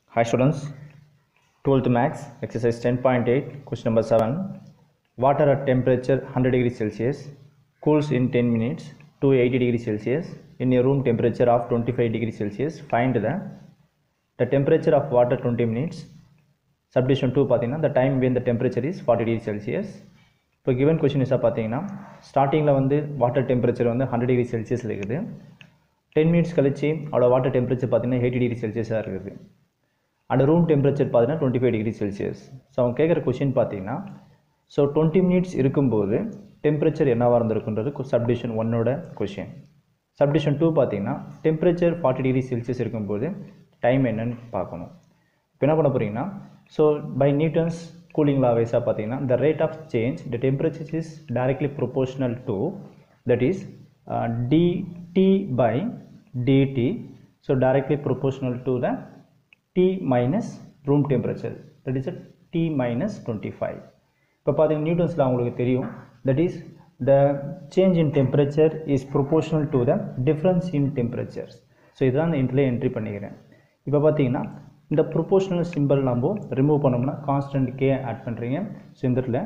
Hi students, 12th max exercise 10.8 question number 7 water at temperature 100 degree Celsius cools in 10 minutes to 80 degree Celsius in a room temperature of 25 degree Celsius find the the temperature of water 20 minutes subdivision 2 பார்த்தீங்கன்னா the time when the temperature is 40 degree Celsius இப்போ given question இஸாக பார்த்தீங்கன்னா ஸ்டார்டிங்கில் வந்து water temperature வந்து hundred degree செல்சியஸில் இருக்குது ten minutes கழிச்சு அவளோட வாட்டர் டெம்பரேச்சர் பார்த்தீங்கன்னா எயிட்டி டிகிரி செல்சியஸாக இருக்குது அந்த ரூம் டெம்பரேச்சர் பார்த்தீங்கன்னா twenty five degree Celsius so அவங்க கேட்குற கொஷின் பார்த்தீங்கன்னா ஸோ டுவெண்ட்டி மினிட்ஸ் இருக்கும்போது டெம்பரேச்சர் என்னவாக இருந்திருக்குன்றது சப்டிஷன் ஒன்னோட கொஷின் சப்டிஷன் டூ பார்த்தீங்கன்னா டெம்பரேச்சர் ஃபார்ட்டி டிகிரி செல்சியஸ் இருக்கும்போது டைம் என்னன்னு பார்க்கணும் இப்போ என்ன பண்ண போகிறீங்கன்னா ஸோ பை நியூட்டன்ஸ் கூலிங் லா வைஸாக பார்த்தீங்கன்னா the rate of change the temperature is directly proportional to that is uh, dt by dt so directly proportional to the t minus room temperature that is a t minus 25 இப்போ பார்த்தீங்கன்னா நியூட்டன்ஸில் உங்களுக்கு தெரியும் that is the change in temperature is proportional to the difference in temperatures so இதுதான் இந்த இன்ட்ல entry பண்ணிக்கிறேன் இப்போ பார்த்தீங்கன்னா இந்த ப்ரொபோஷனல் சிம்பிள் நம்ம ரிமூவ் பண்ணோம்னா கான்ஸ்டன்ட் கே ஆட் பண்ணுறீங்க ஸோ இந்த இடத்துல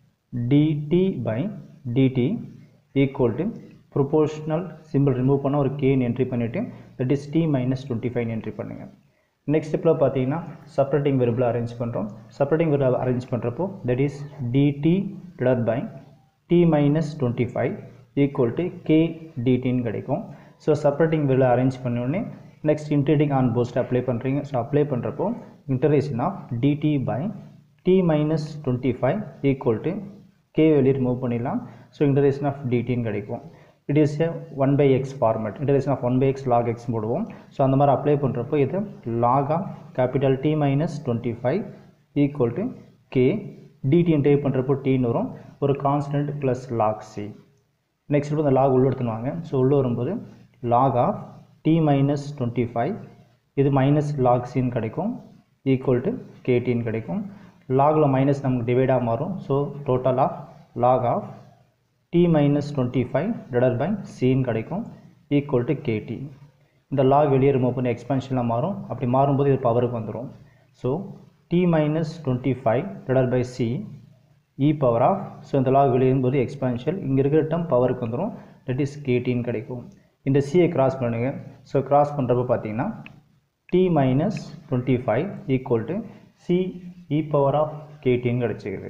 DT by DT equal to proportional simple remove பண்ண ஒரு கேன்னு என்ட்ரி பண்ணிவிட்டு that is T minus twenty five entry பண்ணுங்கள் நெக்ஸ்ட் ஸ்டெப்பில் பார்த்தீங்கன்னா செப்பரேட்டிங் வெரிபிள் அரேஞ்ச் பண்ணுறோம் செப்பரேட்டிங் வெரிபிள் அரேஞ்ச் பண்ணுறப்போ that is DT divide by T minus twenty five equal to K டிடின்னு கிடைக்கும் ஸோ செப்பரேட்டிங் வெரிபிள் அரேஞ்ச் பண்ணோடனே next integrating on post apply பண்ணுறீங்க so apply பண்ணுறப்போ integration of DT by T minus twenty five equal to K வெளியே remove பண்ணிடலாம் so integration of டிடின்னு கிடைக்கும் it is a one by X format integration of one by X log X போடுவோம் so அந்த மாதிரி apply பண்ணுறப்போ இது log of capital T minus twenty five equal to K டிடின்னு டைப் பண்ணுறப்போ டீன்னு வரும் ஒரு constant plus log C next இப்போ இந்த லாக் உள்ள எடுத்துனுவாங்க ஸோ உள்ளே வரும்போது log of T minus twenty five இது மைனஸ் லாக் சின்னு கிடைக்கும் ஈக்குவல் டு கேடின்னு கிடைக்கும் லாகில் மைனஸ் நமக்கு டிவைடாக மாறும் so total of log of T minus twenty five divide by சின்னு கிடைக்கும் ஈக்குவல் டு கேடி இந்த லாக் வெளியே ரிமூவ் பண்ணி எக்ஸ்பென்ஷனில் மாறும் அப்படி மாறும்போது இது பவருக்கு வந்துடும் so D minus twenty five divide by C E power of so இந்த லாக் வெளியேறும்போது எக்ஸ்பென்ஷியல் இங்கே இருக்கிற டம் பவருக்கு வந்துடும் தட் இஸ் கேடின்னு கிடைக்கும் இந்த சியை கிராஸ் பண்ணுங்கள் ஸோ கிராஸ் பண்ணுறப்ப பார்த்தீங்கன்னா T minus twenty five equal to C E power of கேடின்னு கிடச்சிக்குது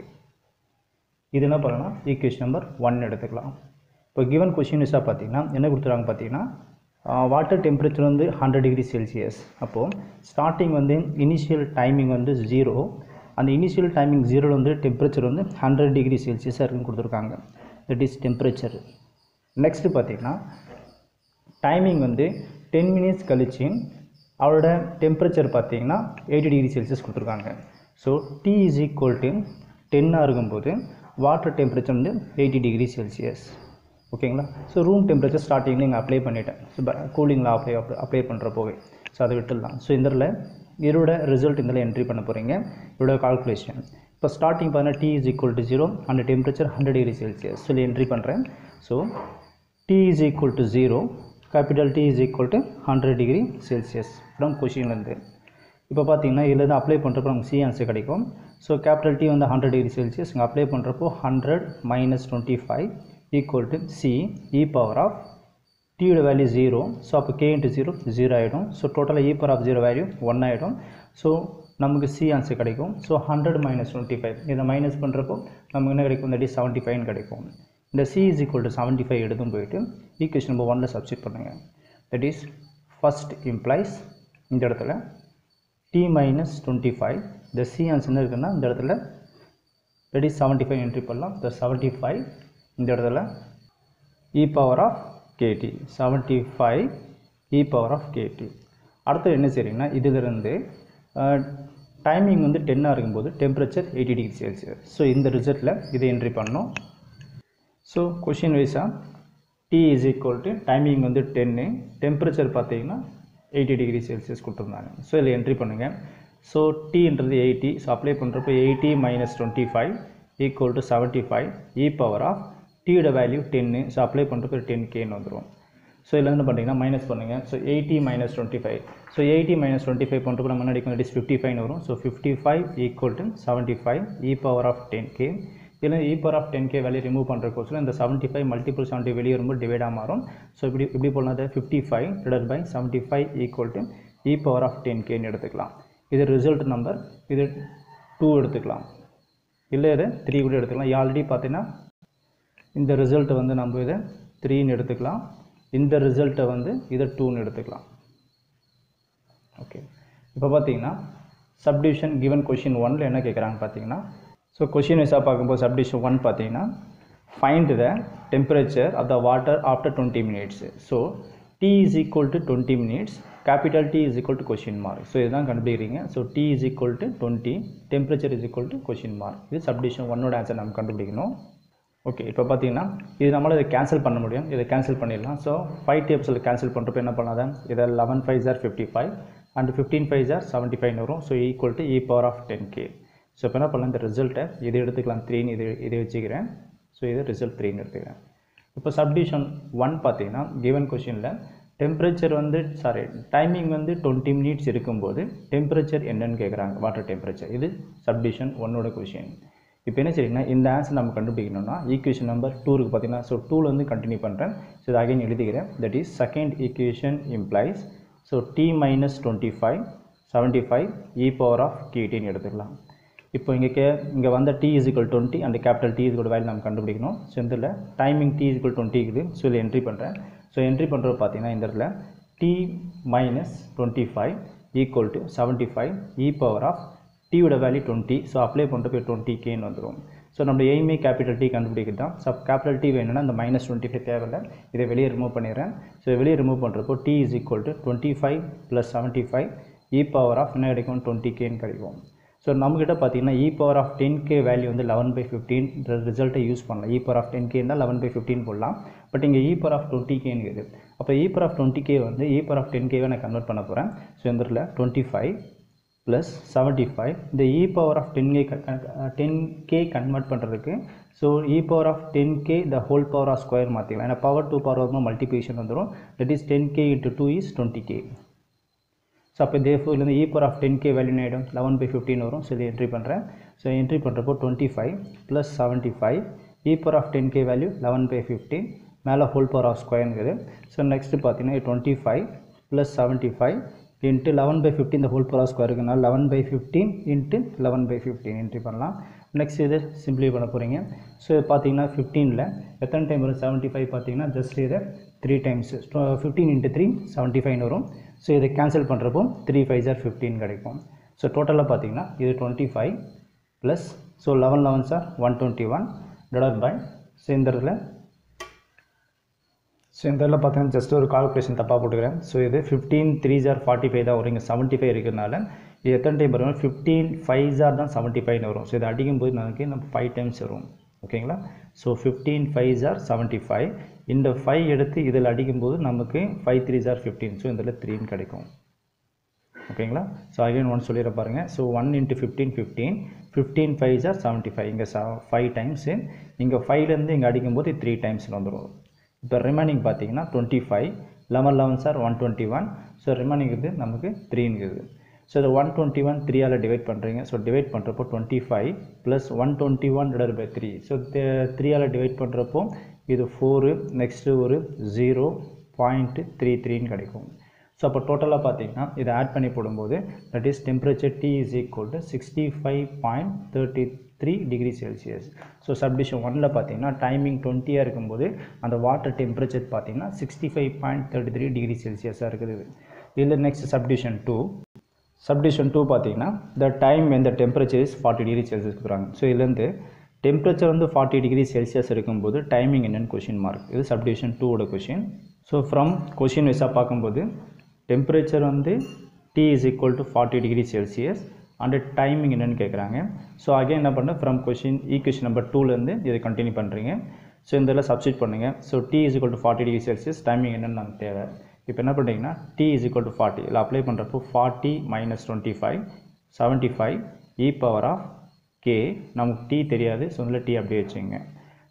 இது என்ன பண்ணலாம் ஈக்குவேஷன் நம்பர் ஒன் எடுத்துக்கலாம் இப்போ கிவன் கொஷின் இஸாக பார்த்தீங்கன்னா என்ன கொடுத்துருக்காங்க பார்த்தீங்கன்னா வாட்டர் டெம்பரேச்சர் வந்து ஹண்ட்ரட் டிகிரி செல்சியஸ் அப்போது ஸ்டார்டிங் வந்து இனிஷியல் டைமிங் வந்து ஜீரோ அந்த இனிஷியல் டைமிங் ஜீரோவில் வந்து டெம்பரேச்சர் வந்து ஹண்ட்ரட் டிகிரி செல்சியஸாக இருக்குன்னு கொடுத்துருக்காங்க தட் இஸ் டெம்பரேச்சர் நெக்ஸ்ட்டு பார்த்தீங்கன்னா டைமிங் வந்து டென் மினிட்ஸ் கழிச்சு அவரோட டெம்பரேச்சர் பார்த்தீங்கன்னா எயிட்டி டிகிரி செல்சியஸ் கொடுத்துருக்காங்க so D is equal to டென்னாக இருக்கும்போது வாட்டர் டெம்பரேச்சர் வந்து எயிட்டி டிகிரி செல்சியஸ் ஓகேங்களா ஸோ ரூம் டெம்பரேச்சர் ஸ்டார்டிங்கில் இங்கே அப்ளை பண்ணிட்டேன் ஸோ கூலிங்கில் அப்ளை அப்ளை பண்ணுறப்போவே ஸோ அதை விட்டுடலாம் ஸோ இதில் இதோட ரிசல்ட் இதில் என்ட்ரி பண்ண போகிறீங்க இதோட கால்குலேஷன் இப்போ ஸ்டார்டிங் பார்த்தீங்கன்னா t is equal to zero அந்த டெம்பரேச்சர் ஹண்ட்ரட் டிகிரி செல்சியஸ் சொல்லி என்ட்ரி பண்ணுறேன் so D is equal to zero capital T is equal to hundred degree Celsius from கொஷின்லேருந்து இப்போ பார்த்தீங்கன்னா இதுலேருந்து அப்ளை பண்ணுறப்போ நமக்கு சி ஆன்சர் கிடைக்கும் ஸோ கேபிட்டல் டி வந்து ஹண்ட்ரட் டிகிரி செல்சியஸ் இங்கே அப்ளை பண்ணுறப்போ hundred minus twenty five equal to C E power of டியோட வேல்யூ ஜீரோ ஸோ அப்போ கே இன்ட்டு ஜீரோ ஜீரோ ஆகிடும் ஸோ டோட்டலாக e power of zero value one ஆகிடும் so நமக்கு C answer கிடைக்கும் so hundred minus twenty five இதை minus பண்ணுறப்போ நமக்கு என்ன கிடைக்கும் இந்த டி செவன்ட்டி ஃபைவ்னு கிடைக்கும் இந்த C is equal to seventy five எடுத்தும் போயிட்டு ஈக்குவேஷன் நம்பர் ஒனில் சப்ஸ்டிட் பண்ணுங்கள் தட் இஸ் ஃபஸ்ட் இம்ப்ளைஸ் இந்த இடத்துல டி மைனஸ் டுவெண்ட்டி ஃபைவ் இந்த சி ஆன்சர் என்ன இருக்குன்னா இந்த இடத்துல that is seventy five entry பண்ணலாம் இந்த செவன்ட்டி ஃபைவ் இந்த இடத்துல e power of k t seventy five e power of k t அடுத்து என்ன செய்றீங்கன்னா இதிலிருந்து டைமிங் வந்து டென்னாக இருக்கும்போது temperature eighty degree Celsius so இந்த ரிசல்ட்டில் இதை என்ட்ரி பண்ணணும் ஸோ கொஷின் வைஸாக t is equal to timing வந்து டென்னு டெம்பரேச்சர் பார்த்தீங்கன்னா எயிட்டி டிகிரி செல்சியஸ் கொடுத்துருந்தாங்க ஸோ இதில் என்ட்ரி பண்ணுங்கள் ஸோ டீன்றது எயிட்டி ஸோ அப்ளை பண்ணுறப்போ eighty minus twenty five equal to seventy five e power of டீயோட வேல்யூ டென்னு ஸோ அப்ளை பண்ணுறப்போ டென் கேன்னு வந்துடும் ஸோ இதில் என்ன பண்ணுறீங்கன்னா மைனஸ் பண்ணுங்கள் so eighty minus twenty five so eighty minus twenty five பண்ணுறப்போ நம்ம முன்னாடி இட் இஸ் ஃபிஃப்டி ஃபைவ் வரும் so fifty five equal to seventy five e power of ten k இதில் e power of ten k value remove பண்ணுற கோர்ஸில் இந்த seventy five multiple seventy வெளியே வரும்போது டிவைடாக மாறும் ஸோ இப்படி இப்படி போனால் fifty five divide by seventy five equal to e power of ten கேன்னு எடுத்துக்கலாம் இது ரிசல்ட் நம்பர் இது டூ எடுத்துக்கலாம் இல்லை இது த்ரீ கூட எடுத்துக்கலாம் ஆல்ரெடி பார்த்தீங்கன்னா இந்த ரிசல்ட்டை வந்து நம்ம இதை த்ரீன்னு எடுத்துக்கலாம் இந்த ரிசல்ட்டை வந்து இதை டூன்னு எடுத்துக்கலாம் ஓகே இப்போ பார்த்தீங்கன்னா சப்டிவிஷன் கிவன் கொஷின் ஒனில் என்ன கேட்குறாங்க பார்த்தீங்கன்னா ஸோ கொஷின் வைஸாக பார்க்கும்போது சப்டிவிஷன் ஒன் பார்த்தீங்கன்னா find the temperature of the water after twenty minutes so D is equal to twenty minutes capital T is equal to question mark so இதுதான் கண்டுபிடிக்கிறீங்க so D is equal to twenty temperature is equal to question mark இது subdivision ஒன்னோட answer நம்ம கண்டுபிடிக்கணும் okay இப்போ பார்த்தீங்கன்னா இது நம்மளால் இதை கேன்சல் பண்ண முடியும் இதை கேன்சல் பண்ணிடலாம் ஸோ ஃபைவ் டேப்ஸில் கேன்சல் பண்ணுறப்ப என்ன பண்ணாதான் இதை eleven fives are fifty five and fifteen fives are seventy five வரும் so equal to e power of ten k so இப்போ என்ன பண்ணலாம் இந்த ரிசல்ட்டை இது எடுத்துக்கலாம் த்ரீன்னு இது இதை வச்சுக்கிறேன் ஸோ இது ரிசல்ட் த்ரீன்னு எடுத்துக்கிறேன் இப்போ சப்டிஷன் ஒன் பார்த்தீங்கன்னா கிவன் கொஷினில் டெம்பரேச்சர் வந்து சாரி டைமிங் வந்து டுவெண்ட்டி மினிட்ஸ் இருக்கும்போது டெம்பரேச்சர் என்னன்னு கேட்குறாங்க வாட்டர் டெம்பரேச்சர் இது சப்டிஷன் ஒன்னோட கொஷின் இப்போ என்ன செய்யுங்கன்னா இந்த ஆன்சர் நம்ம கண்டுபிடிக்கணும்னா ஈக்குவேஷன் நம்பர் டூருக்கு பார்த்தீங்கன்னா ஸோ டூவில் வந்து கண்டினியூ பண்ணுறேன் ஸோ இது அகைன் எழுதிக்கிறேன் that is second equation implies so D minus twenty five seventy five e power of கேடின்னு எடுத்துக்கலாம் இப்போ இங்கே கே இங்கே வந்த டி இஸ் ஈக்குவல் டுவெண்ட்டி அந்த கேபிட்டல் டி இஸ் வேல்யூ நம்ம கண்டுபிடிக்கணும் ஸோ இதில் timing t is equal twenty இருக்குது ஸோ இதில் என்ட்ரி பண்ணுறேன் ஸோ என்ட்ரி பண்ணுறது பார்த்தீங்கன்னா இந்த இடத்துல t minus twenty five equal to seventy five e power of டியோட வேல்யூ டுவெண்ட்டி ஸோ அப்ளை பண்ணுறப்ப டுவெண்ட்டி கேன்னு வந்துடும் ஸோ நம்ம எய்மே கேபிட்டல் டி கண்டுபிடிக்கிறது தான் ஸோ கேபிட்டல் டி வேணும்னா இந்த மைனஸ் டுவெண்ட்டி ஃபைவ் தேவையில்லை இதை வெளியே ரிமூவ் பண்ணிடுறேன் ஸோ வெளியே ரிமூவ் பண்ணுறப்போ t is equal to twenty five plus seventy five e power of என்ன கிடைக்கும் டுவெண்ட்டி கேன்னு கிடைக்கும் ஸோ நம்மக்கிட்ட பார்த்தீங்கன்னா e power of ten k value வந்து லெவன் பை ஃபிஃப்டீன் ரிசல்ட்டை யூஸ் பண்ணலாம் e power of ten k இருந்தால் லெவன் பை ஃபிஃப்டின் போடலாம் பட் இங்கே இ பவர் ஆஃப் டுவெண்ட்டி கேன்னு அப்போ e power of twenty k வந்து இ பவர் ஆஃப் டென் கேவை நான் கன்வெர்ட் பண்ண போகிறேன் ஸோ இந்த இடத்துல twenty five plus seventy five இந்த e power of ten k ten k convert பண்ணுறதுக்கு so e power of ten k the whole power of square மாற்றிக்கலாம் ஏன்னா பவர் டூ பவர் வரும்போது மல்டிபிகேஷன் வந்துடும் that is ten k into two is twenty k so அப்போ இதே இதுலேருந்து e power of ten k value ஆகிடும் eleven by fifteen வரும் so இதை என்ட்ரி பண்ணுறேன் ஸோ என்ட்ரி பண்ணுறப்போ twenty five plus seventy five e power of ten k value eleven by fifteen மேலே whole power of ஸ்கொயருங்குது ஸோ நெக்ஸ்ட்டு பார்த்தீங்கன்னா twenty five plus seventy five into eleven by fifteen இந்த whole power of square இருக்குனால eleven by fifteen into eleven by fifteen entry பண்ணலாம் next இது simply பண்ண போகிறீங்க ஸோ பார்த்தீங்கன்னா ஃபிஃப்டீனில் எத்தனை டைம் வரும் செவன்ட்டி ஃபைவ் பார்த்தீங்கன்னா ஜஸ்ட் இதை three times fifteen into three seventy ஃபைவ்னு வரும் ஸோ இதை கேன்சல் பண்ணுறப்போ த்ரீ ஃபைவ் ஜார் ஃபிஃப்டீன் கிடைக்கும் ஸோ டோட்டலாக பார்த்தீங்கன்னா இது twenty five plus so eleven elevens are one twenty one divide by so இந்த இடத்துல ஸோ இந்த இடத்துல பார்த்தீங்கன்னா ஜஸ்ட் ஒரு கால்குலேஷன் தப்பாக போட்டுக்கிறேன் ஸோ இது fifteen threes are forty five தான் வரும் இங்கே செவன்ட்டி ஃபைவ் இருக்கிறதுனால இது எத்தனை டைம் வரும் ஃபிஃப்டீன் ஃபைவ் ஜார் தான் செவன்ட்டி ஃபைவ்னு வரும் ஸோ இதை அடிக்கும்போது நமக்கு நம்ம ஃபைவ் டைம்ஸ் வரும் ஓகேங்களா so fifteen fives are seventy five இந்த ஃபைவ் எடுத்து இதில் அடிக்கும்போது நமக்கு fives threes are fifteen so இதில் த்ரீன்னு கிடைக்கும் ஓகேங்களா ஸோ அகைன் ஒன் சொல்லிட பாருங்கள் so one into fifteen fifteen fifteen fives are seventy five இங்கே ச ஃபைவ் டைம்ஸு இங்கே ஃபைவ்லேருந்து இங்கே அடிக்கும்போது த்ரீ டைம்ஸ் வந்துடும் இப்போ ரிமைனிங் பார்த்தீங்கன்னா twenty five eleven elevens are one twenty one so remaining இது நமக்கு த்ரீங்குது ஸோ இது ஒன் டுவெண்ட்டி ஒன் த்ரீயால் டிவைட் பண்ணுறீங்க ஸோ டிவைட் பண்ணுறப்போ twenty five plus one twenty one divide by three so த்ரீயால் டிவைட் பண்ணுறப்போ இது ஃபோரு நெக்ஸ்ட்டு ஒரு ஜீரோ பாயிண்ட்டு த்ரீ த்ரீன்னு கிடைக்கும் ஸோ அப்போ டோட்டலாக பார்த்தீங்கன்னா இதை ஆட் பண்ணி போடும்போது that is temperature t is equal to sixty five point thirty three degree Celsius so subdivision ஒனில் பார்த்தீங்கன்னா டைமிங் டுவெண்ட்டியாக இருக்கும்போது அந்த வாட்டர் டெம்பரேச்சர் பார்த்தீங்கன்னா sixty five point thirty three degree செல்சியஸாக இருக்குது இதில் next subdivision two subdivision two பார்த்தீங்கன்னா the time when the temperature is forty degree Celsius கொடுக்குறாங்க ஸோ இதுலேருந்து டெம்பரேச்சர் வந்து ஃபார்ட்டி டிகிரி செல்சியஸ் இருக்கும்போது டைமிங் என்னென்னு கொஷின் மார்க் இது சப்டிவிஷன் டூவோட கொஷின் ஸோ ஃப்ரம் கொஷின் வைஸாக பார்க்கும்போது டெம்பரேச்சர் வந்து t is equal to forty degree Celsius and timing என்னென்னு கேட்குறாங்க ஸோ அகைன் என்ன பண்ண ஃப்ரம் கொஷின் ஈக்குவேஷன் நம்பர் டூலேருந்து இதை கண்டினியூ பண்ணுறீங்க ஸோ இந்த இதில் சப்ஸ்டிட் பண்ணுங்கள் so D is equal to forty degree Celsius timing என்னென்னு நமக்கு தேவை இப்போ என்ன பண்ணுறீங்கன்னா t is equal to forty இதில் அப்ளை பண்ணுறப்போ forty minus twenty five seventy five e power of k நமக்கு டி தெரியாது ஸோ இதில் டி அப்படியே வச்சுங்க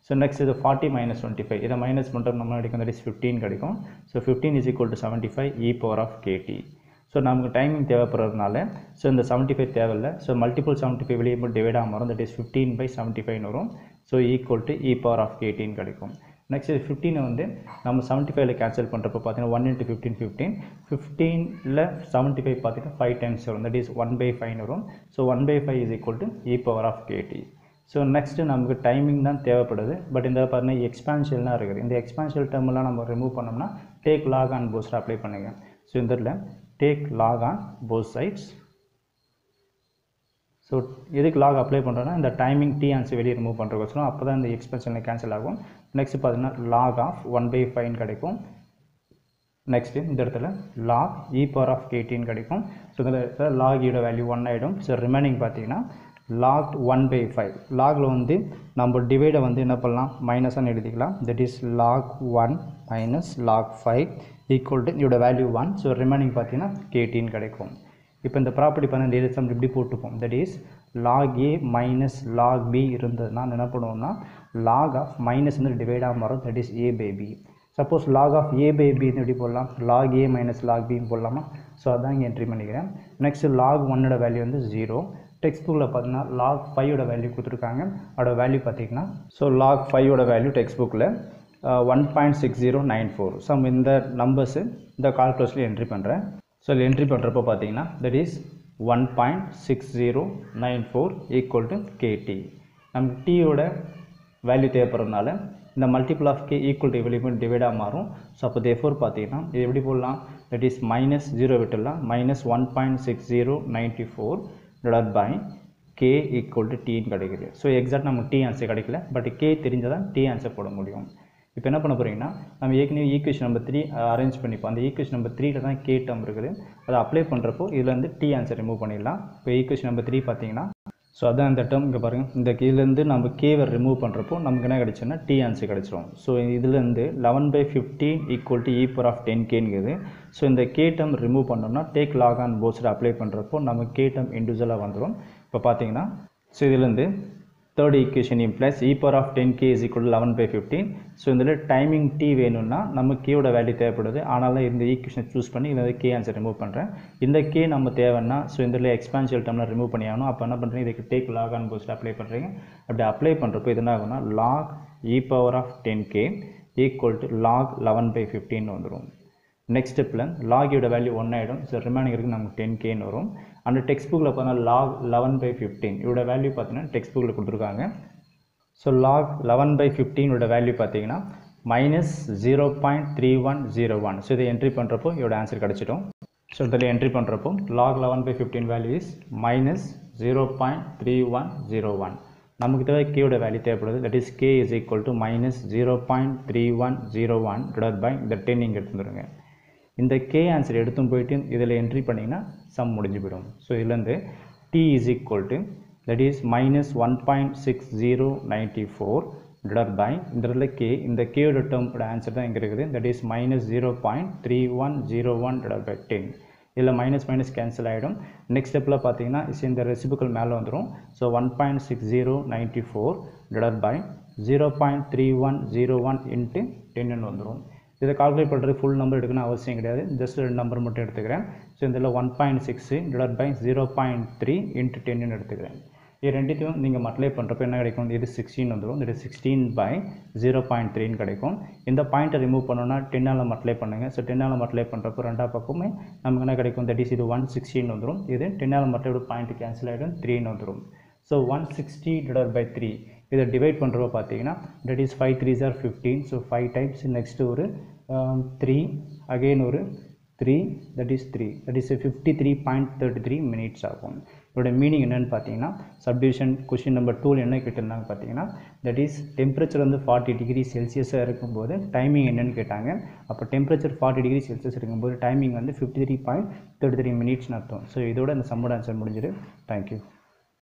ஸோ நெக்ஸ்ட் இது ஃபார்ட்டி மைனஸ் டுவெண்ட்டி ஃபைவ் இதை மைனஸ் பண்ணுறது நம்ம கிடைக்கும் தட் இஸ் ஃபிஃப்டீன் கிடைக்கும் so fifteen is equal to seventy five e power of k t so நமக்கு டைமிங் தேவைப்படுறதுனால ஸோ இந்த செவன்ட்டி ஃபைவ் தேவையில்லை ஸோ மல்டிபிள் செவன்ட்டி ஃபைவ் வெளியே போட்டு டிவைட் ஆகும் வரும் that is fifteen by seventy ஃபைவ்னு வரும் so equal to e power of கேட்டின்னு கிடைக்கும் நெக்ஸ்ட் இது ஃபிஃப்டீனை வந்து நம்ம செவன்ட்டி ஃபைவ்ல கேன்சல் பண்ணுறப்போ பார்த்தீங்கன்னா ஒன் இன்ட்டு ஃபிஃப்டீன் ஃபிஃப்டீன் ஃபிஃப்டீனில் செவன்ட்டி ஃபைவ் பார்த்தீங்கன்னா ஃபைவ் டைம்ஸ் வரும் தட் இஸ் ஒன் பை ஃபைவ்னு வரும் so one by five is equal to e power of k t so next நமக்கு டைமிங் தான் தேவைப்படுது பட் இந்த பார்த்தீங்கன்னா எக்ஸ்பான்ஷியல் இருக்குது இந்த எக்ஸ்பான்ஷியல் டேர்ம்லாம் நம்ம ரிமூவ் பண்ணோம்னா take log on post apply பண்ணுங்க ஸோ இந்த இடத்துல take log on both sides so எதுக்கு லாக் அப்ளை பண்ணுறோன்னா இந்த டைமிங் டி ஆன்சி வெளியே ரிமூவ் பண்ணுறதுக்கோசரம் அப்போ தான் இந்த எக்ஸ்பென்ஷனில் கேன்சல் ஆகும் நெக்ஸ்ட் பார்த்தீங்கன்னா log of one by five கிடைக்கும் நெக்ஸ்ட்டு இந்த இடத்துல லாக் இ பவர் ஆஃப் கேட்டின்னு கிடைக்கும் ஸோ இந்த இடத்துல லாக் ஈட வேல்யூ ஒன் ஆகிடும் ஸோ ரிமைனிங் பார்த்தீங்கன்னா லாக் ஒன் பை ஃபைவ் லாகில் வந்து நம்ம டிவைடை வந்து என்ன பண்ணலாம் மைனஸாக எழுதிக்கலாம் that is log one minus log five equal to இதோட வேல்யூ ஒன் ஸோ ரிமைனிங் பார்த்தீங்கன்னா கேட்டின்னு கிடைக்கும் இப்போ இந்த ப்ராப்பர்ட்டி பண்ண டேட் சம் இப்படி போட்டுப்போம் that is log a minus log b இருந்ததுன்னா என்ன பண்ணுவோம்னா லாக் ஆஃப் மைனஸ் வந்து டிவைட் ஆகாம வரும் that is a by b suppose log of a by b எப்படி போடலாம் லாக் ஏ மைனஸ் லாக் பின்னு போடலாமா ஸோ அதான் இங்கே என்ட்ரி பண்ணிக்கிறேன் நெக்ஸ்ட் லாக் ஒன்னோட வேல்யூ வந்து ஜீரோ டெக்ஸ்ட் புக்கில் பார்த்தீங்கன்னா லாக் ஃபைவோட வேல்யூ கொடுத்துருக்காங்க அதோட வேல்யூ பார்த்தீங்கன்னா ஸோ லாக் ஃபைவோட வேல்யூ டெக்ஸ்ட் புக்கில் one point six zero nine four so இந்த நம்பர்ஸு இந்த கால்குலேஷனில் என்ட்ரி பண்ணுறேன் ஸோ இதில் என்ட்ரி பண்ணுறப்போ பார்த்தீங்கன்னா that is one point six zero nine four equal to k t நமக்கு டீயோட வேல்யூ தேவைப்படுறதுனால இந்த multiple of k equal to எவ்வளோ டிவைடாக மாறும் ஸோ அப்போ தேஃபோர் பார்த்தீங்கன்னா இது எப்படி போடலாம் தட் இஸ் மைனஸ் ஜீரோ விட்டுடலாம் minus one point six zero ninety four divide by k equal to டீன்னு கிடைக்குது ஸோ எக்ஸாக்ட் நமக்கு டி ஆன்சர் கிடைக்கல பட் கே தெரிஞ்சால் தான் டி ஆன்சர் போட முடியும் இப்போ என்ன பண்ண போகிறீங்கன்னா நம்ம ஏற்கனவே ஈக்குவேஷன் நம்பர் த்ரீ அரேஞ்ச் பண்ணிப்போம் அந்த ஈக்குவேஷன் நம்பர் த்ரீல தான் கே டேர்ம் இருக்குது அதை அப்ளை பண்ணுறப்போ இதில் வந்து டி ஆன்சர் ரிமூவ் பண்ணிடலாம் இப்போ ஈக்குவேஷன் நம்பர் த்ரீ பார்த்தீங்கன்னா ஸோ அதான் இந்த டேர்ம் இங்கே பாருங்கள் இந்த கீழேருந்து நம்ம கேவை ரிமூவ் பண்ணுறப்போ நமக்கு என்ன கிடைச்சுன்னா டி ஆன்சர் கிடச்சிரும் ஸோ இதுலேருந்து eleven by fifteen equal to e power of ten கேங்குது ஸோ இந்த கே டேர்ம் ரிமூவ் பண்ணோம்னா டேக் லாக் ஆன் போஸ்டர் அப்ளை பண்ணுறப்போ நம்ம கே டேர்ம் இண்டிவிஜுவலாக வந்துடும் இப்போ பார்த்தீங்கன்னா ஸோ இதுலேருந்து third equation implies e power of ten k is equal eleven by fifteen so இதில் டைமிங் டி வேணும்னா நம்ம கேவோட வேல்யூ தேவைப்படுது ஆனாலும் இந்த ஈக்குவேஷனை சூஸ் பண்ணி இதில் கே ஆன்சர் ரிமூவ் பண்ணுறேன் இந்த கே நம்ம தேவைன்னா ஸோ இதில் எக்ஸ்பான்ஷியல் டேர்மில் ரிமூவ் பண்ணி ஆகணும் அப்போ என்ன பண்ணுறீங்க இதுக்கு take log on post apply பண்ணுறீங்க அப்படி அப்ளை பண்ணுறப்போ இது என்ன ஆகும்னா log e power of ten k equal to log eleven by fifteen வந்துடும் நெக்ஸ்ட் ஸ்டெப்பில் லாகியோட வேல்யூ ஒன் ஆகிடும் ஸோ ரிமைனிங் இருக்குது நமக்கு டென் கேன்னு வரும் அந்த டெக்ஸ்ட் புக்கில் பார்த்தீங்கன்னா லாக் லெவன் பை ஃபிஃப்டீன் இதோட வேல்யூ பார்த்தீங்கன்னா டெக்ஸ்ட் புக்கில் கொடுத்துருக்காங்க ஸோ லாக் லெவன் பை ஃபிஃப்டீனோட வேல்யூ பார்த்தீங்கன்னா minus zero point three one zero one so இதை என்ட்ரி பண்ணுறப்போ இதோட ஆன்சர் கிடச்சிடும் ஸோ இதில் என்ட்ரி பண்ணுறப்போ log eleven by fifteen value is minus zero point three one zero one நமக்கு தேவை கேயோட வேல்யூ தேவைப்படுது that is k is equal to minus zero point three one zero one divide by இந்த ten இங்கே எடுத்துருங்க இந்த K answer எடுத்தும் போயிட்டு இதில் என்ட்ரி பண்ணிங்கன்னா சம் முடிஞ்சு போயிடும் ஸோ இதுலேருந்து t is equal to that is minus one point six zero ninety four divide by இந்த இடத்துல கே இந்த கேயோட டேர்மோட ஆன்சர் தான் இங்கே இருக்குது that is minus zero point three one zero one divide by ten இதில் மைனஸ் மைனஸ் கேன்சல் ஆகிடும் next ஸ்டெப்பில் பார்த்தீங்கன்னா இஸ் இந்த ரெசிபிக்கல் மேலே வந்துடும் so one point six zero ninety four divide by zero point three one zero one into டென்னு வந்துடும் இதை கால்குலேட் பண்ணுறது ஃபுல் நம்பர் எடுக்கணும் அவசியம் கிடையாது ஜஸ்ட் ரெண்டு நம்பர் மட்டும் எடுத்துக்கிறேன் ஸோ இதில் one point six divide by zero point three into டென்னு எடுத்துக்கிறேன் இது ரெண்டுத்தையும் நீங்கள் மல்டிப்ளை பண்ணுறப்ப என்ன கிடைக்கும் இது சிக்ஸ்டீன் வந்துடும் இது சிக்ஸ்டீன் பை ஜீரோ பாயிண்ட் த்ரீன்னு கிடைக்கும் இந்த பாயிண்ட்டை ரிமூவ் பண்ணோன்னா டென்னால் மல்டிப்ளை பண்ணுங்கள் ஸோ டென்னால் மல்டிப்ளை பண்ணுறப்போ ரெண்டா பக்கமே நமக்கு என்ன கிடைக்கும் தட் இஸ் இது ஒன் சிக்ஸ்டீன் வந்துடும் இது டென்னால் மல்டிப்ளை பாயிண்ட் கேன்சல் ஆகிடும் த்ரீன்னு வந்துடும் so one sixty divide by three இதை டிவைட் பண்ணுறப்ப பார்த்தீங்கன்னா that is five three or fifteen so five times next ஒரு த்ரீ அகெயின் ஒரு three that is three that is fifty three point thirty three minutes ஆகும் இதோட meaning என்னென்னு பார்த்தீங்கன்னா subdivision question number டூவில் என்ன கேட்டிருந்தாங்க பார்த்தீங்கன்னா தட் இஸ் டெம்பரேச்சர் வந்து ஃபார்ட்டி டிகிரி செல்சியஸாக இருக்கும்போது டைமிங் என்னென்னு கேட்டாங்க அப்போ டெம்பரேச்சர் ஃபார்ட்டி டிகிரி செல்சியஸ் இருக்கும்போது டைமிங் வந்து fifty three point thirty three மினிட்ஸ்னு அர்த்தம் ஸோ இதோட இந்த சம்மோட ஆன்சர் முடிஞ்சிடு தேங்க்யூ